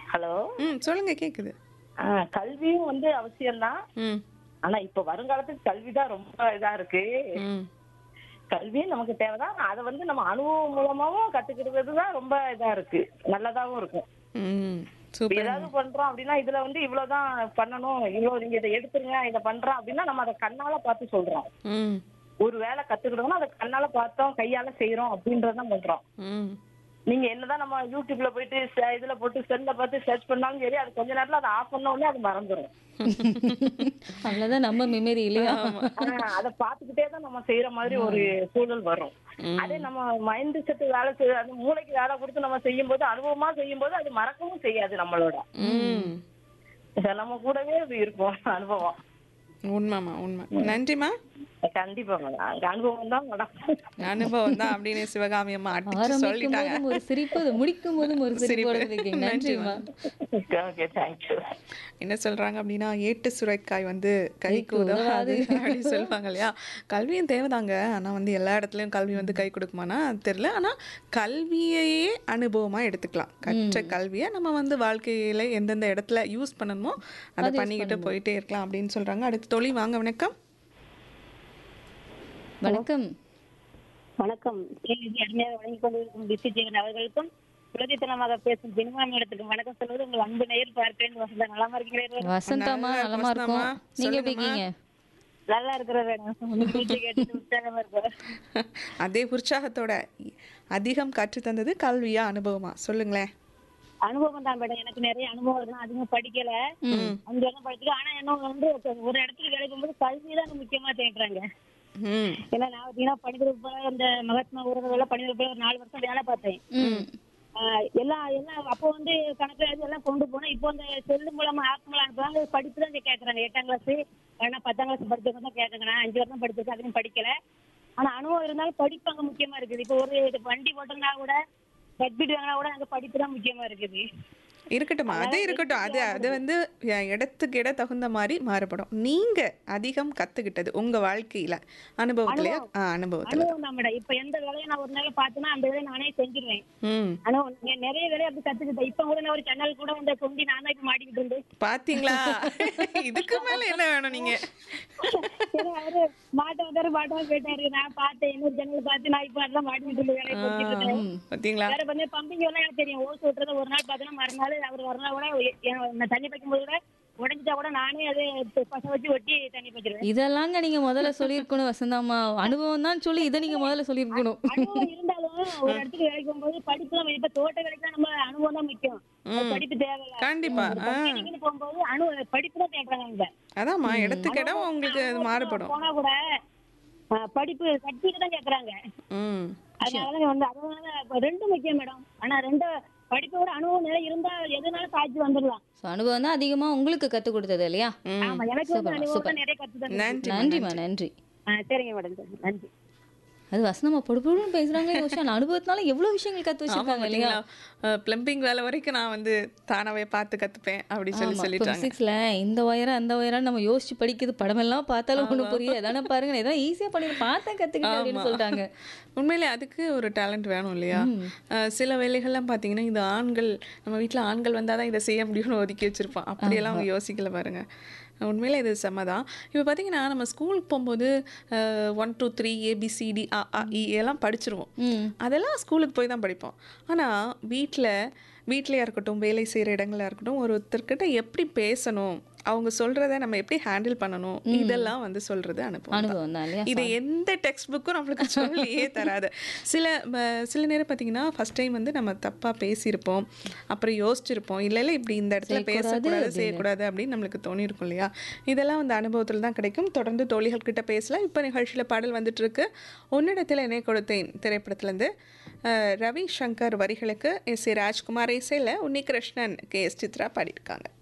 Hello ம் சொல்லுங்க கேக்குது கல்வியும் வந்து அவசியம்தான் ம் ஆனா இப்ப வருங்காலத்துக்கு கல்விதான் ரொம்ப இதா இருக்கு ம் கல்வியும் நமக்கு தேவைதான் அதை வந்து நம்ம அனுபவம் மூலமாவும் கத்துக்கிறது தான் ரொம்ப இதா இருக்கு நல்லதாவும் இருக்கும் ம் இப்ப சூப்பர் ஏதாவது பண்றோம் அப்படின்னா இதுல வந்து இவ்வளவுதான் பண்ணணும் இவ்வளவு நீங்க இதை எடுத்துருங்க இதை பண்றோம் அப்படின்னா நம்ம அதை கண்ணால பார்த்து சொல்றோம் ம் ஒரு வேலை கத்துக்கிட்டோம்னா அதை கண்ணால பார்த்தோம் கையால செய்யறோம் அப்படின்றதான் பண்றோம் ம் நீங்க என்னதான் நம்ம யூடியூப்ல போயிட்டு ச- இதுல போட்டு செல்ல பார்த்து சர்ச் பண்ணாலும் சரி அது கொஞ்ச நேரத்துல அதை ஆஃப் பண்ண உடனே அது மறந்துடும் அவ்வளவுதான் நம்ம மெமரி இல்லையா அதை பார்த்துக்கிட்டே தான் நம்ம செய்யற மாதிரி ஒரு சூழல் வரும் அதே நம்ம மைண்ட் செட் வேலை செய்ய அந்த மூளைக்கு வேலை கொடுத்து நம்ம செய்யும் போது அனுபவமா செய்யும் போது அது மறக்கவும் செய்யாது நம்மளோட ம் நம்ம கூடவே அது இருக்கும் அனுபவம் உண்மைம்மா உண்மை நன்றிம்மா கண்டிப்பா மேடம் அங்க அனுபவம் தான் மேடம் அனுபவம் தான் அப்படின்னு சிவகாமி அம்மா அடிச்சு ஆரம்பிக்கும் சொல்லிட்டாங்க போதும் ஒரு சிரிப்பு அது முடிக்கும் போதும் ஒரு சிரிப்போட இருக்கீங்க நன்றிம்மா ஓகே தேங்க்யூ என்ன சொல்றாங்க அப்படின்னா ஏட்டு சுரைக்காய் வந்து கைக்கு உதவாது அப்படின்னு சொல்லுவாங்க இல்லையா கல்வியும் தேவைதாங்க ஆனா வந்து எல்லா இடத்துலயும் கல்வி வந்து கை கொடுக்குமானா தெரியல ஆனா கல்வியையே அனுபவமா எடுத்துக்கலாம் கற்ற கல்வியை நம்ம வந்து வாழ்க்கையில எந்தெந்த இடத்துல யூஸ் பண்ணணுமோ அதை பண்ணிக்கிட்டு போயிட்டே இருக்கலாம் அப்படின்னு சொல்றாங்க அடுத்து தொழில் வாங்க வணக்கம் வணக்கம் வணக்கம் கேள்வி அருமையாக வழங்கிக் கொண்டிருக்கும் டிசி ஜெகன் அவர்களுக்கும் உலகத்தனமாக பேசும் சினிமா மேடத்துக்கு வணக்கம் சொல்வது உங்கள் அன்பு நேயர் பார்க்கிறேன் வசந்தா நலமா இருக்கிறீர்கள் வசந்தாமா நல்லா நலமா இருக்கும் வசந்தாம்மா. நீங்க எப்படி சொல்லுங்கம்மா. இருக்கீங்க நல்லா இருக்கிற உங்க பேச்சு கேட்டு உற்சாகமா இருக்கிறேன் அதே உற்சாகத்தோட அதிகம் கற்று தந்தது கல்வியா அனுபவமா சொல்லுங்களேன் அனுபவம் தான் மேடம் எனக்கு நிறைய அனுபவம் இருக்கு நான் அதிகமா படிக்கல அஞ்சு வருஷம் படிச்சிருக்கேன் ஆனா என்ன வந்து ஒரு இடத்துக்கு வேலைக்கு போகும்போது கல்வி தான் முக்கியமா தேடுறாங்க ம் ஏன்னா நான் பார்த்தீங்கன்னா பணிபுரிப்பு இந்த மகாத்மா ஊரகங்கள்ல பணிபுரிப்பு ஒரு நாலு வருஷம் வேலை பார்த்தேன் ம் ஆஹ் எல்லாம் எல்லாம் அப்போ வந்து கணக்கு எழுதி எல்லாம் கொண்டு போனோம் இப்போ இந்த செல்லு மூலமா ஆப் மூலம் அனுப்புறாங்க படிப்பு தான் கேட்கறாங்க எட்டாம் கிளாஸ் வேணா பத்தாம் கிளாஸ் படிச்சவங்க தான் கேட்கறாங்க நான் அஞ்சு வருஷம் படிச்சிருக்கேன் அதுவும் படிக்கல ஆனா அனுபவம் இருந்தாலும் படிப்பு அங்க முக்கியமா இருக்குது இப்போ ஒரு இது வண்டி ஓட்டுனா கூட சர்டிஃபிகேட் வாங்கினா கூட அங்க படிப்பு தான் முக்கியமா இருக்குது இருக்கட்டும்மா அது இருக்கட்டும் அது அது வந்து அஹ், இடத்துக்கு இட தகுந்த மாதிரி மாறுபடும் நீங்க அதிகம் கத்துக்கிட்டது உங்க வாழ்க்கையில அனுபவத்திலயா ஆ, அனுபவத்துல அனுபவம் தான் மேடம் இப்ப எந்த வேலையை நான் ஒரு நாள் பார்த்தேன்னா அந்த வேலையை நானே செஞ்சிருவேன் ம் ஆனா நெ- நிறைய வேலையை அப்படி கத்துக்கிட்டேன் இப்ப கூட நான் ஒரு சேனல் கூட வந்து கொண்டு நான் தான் இப்ப மாட்டிக்கிட்டு இருந்தேன் பாத்தீங்களா இதுக்கு மேல என்ன வேணும் நீங்க சரி, அவரு மாட்ட வந்தாரு மாட்டவா போயிட்டாரு நான் பார்த்தேன் இன்னொரு ஜன்னல் பார்த்து நான் இப்ப அதெல்லாம் மாட்டிக்கிட்டு இருந்த வேலையை செஞ்சுட்டு இருக்கேன் ம். பாத்தீங்களா வேற வந்து பம்பிங் எல்லாம் எனக்கு தெரியும் ஓஸ் ஓட்டுறது ஒரு நாள் பார்த்தோன்னா மறுநாள் அவர் ஒரு நாள் கூட எ- எ- நான் தண்ணி வைக்கும் போது கூட உடைஞ்சிட்டா கூட நானே அதை பச வச்சு ஒட்டி தண்ணி வச்சிருவேன் இதெல்லாங்க நீங்க முதல்ல சொல்லியிருக்கணும் வசந்தாமா அனுபவம் தான் சொல்லி இதை நீங்க முதல்ல சொல்லியிருக்கணும் அனுபவம் இருந்தாலும் ஒரு இடத்துக்கு வேலைக்கு போகும்போது படிப்பு தான் இப்ப தோட்ட வேலைக்கு தான் நம்ம அனுபவம் தான் முக்கியம் அது படிப்பு தேவையில்ல கண்டிப்பா ஆ பம்பிங்னு போகும்போது அனு படிப்பு தான் கேட்கறாங்க இங்க அதாம்மா இடத்துக்கு இடம் உங்களுக்கு அது மாறுபடும் போனா கூட ஆ, படிப்பு சர்டிஃபிகேட் தான் கேக்குறாங்க ம் அதனால வந்து அதனால இப்ப ரெண்டும் முக்கியம் மேடம் ஆனா ரெண்டு படிப்போட அனுபவம் நிலை இருந்தா எதுனாலும் சாய்ச்சி வந்துடலாம் ஸோ அனுபவம் தான் அதிகமா உங்களுக்கு கத்து கொடுத்தது இல்லையா ம் ஆமா எனக்கு வந்து சூப்பர், அனுபவம் சூப்பர். தான் நிறைய கத்துதான் நன்றி நன்றிம்மா நன்றி சரிங்க மேடம் சரி, நன்றி அது வசனமா பொடுப்புன்னு பேசுறாங்க யோசிச்சா அந்த அனுபவத்தினால எவ்வளவு விஷயங்கள் கத்து வச்சிருக்காங்க இல்லையா பிளம்பிங் வேலை வரைக்கும் நான் வந்து தானாவே பார்த்து கத்துப்பேன் அப்படி சொல்லி சொல்லிட்டாங்க பிசிக்ஸ்ல இந்த ஒயரா அந்த ஒயரா நம்ம யோசிச்சு படிக்கிறது படமெல்லாம் பார்த்தாலும் ஒண்ணு புரியல அதானே பாருங்க ஏதாவது ஈஸியா பண்ணி பார்த்தா கத்துக்கிட்டேன் அப்படின்னு சொல்லிட்டாங்க உண்மையிலே அதுக்கு ஒரு டேலண்ட் வேணும் இல்லையா அஹ் சில வேலைகள்லாம் பார்த்தீங்கன்னா இது ஆண்கள் நம்ம வீட்டில் ஆண்கள் வந்தால் தான் இதை செய்ய முடியும்னு ஒதுக்கி வச்சிருப்பான் அப்படியெல்லாம் அவங்க யோசிக்கல பாருங்க உண்மையிலே இது செம்ம தான் இப்போ பார்த்தீங்கன்னா நம்ம ஸ்கூலுக்கு போகும்போது ஒன் டூ த்ரீ ஏபிசிடி அ ஆ, இ எல்லாம் படிச்சிருவோம் ம் அதெல்லாம் ஸ்கூலுக்கு போய் தான் படிப்போம் ஆனால் வீட்டில் வீட்லையா இருக்கட்டும் வேலை செய்கிற இடங்களா இருக்கட்டும் ஒருத்தர்கிட்ட எப்படி பேசணும் அவங்க சொல்கிறத நம்ம எப்படி ஹேண்டில் பண்ணணும் இதெல்லாம் வந்து சொல்கிறது அனுப்புவோம் அனுபவம் தான் இல்லையா இது எந்த டெக்ஸ்ட் புக்கும் நம்மளுக்கு சொல்லியே தராது சில ம, சில நேரம் பார்த்தீங்கன்னா ஃபர்ஸ்ட் டைம் வந்து நம்ம தப்பாக பேசியிருப்போம் அப்புறம் யோசிச்சிருப்போம் இல்லை இல்லை இப்படி இந்த இடத்துல பேசக்கூடாது செய்யக்கூடாது அப்படின்னு நம்மளுக்கு தோணியிருக்கும் இல்லையா இதெல்லாம் வந்து அனுபவத்தில் தான் கிடைக்கும் தொடர்ந்து தோழிகள் கிட்ட பேசலாம் இப்போ நிகழ்ச்சியில் பாடல் வந்துட்டு இருக்கு உன்னிடத்தில் என்னை கொடுத்தேன் திரைப்படத்துலேருந்து ரவி சங்கர் வரிகளுக்கு எஸ் ஏ ராஜ்குமார் இசையில் உன்னிகிருஷ்ணன் கே எஸ் சித்ரா பாடியிருக்காங்க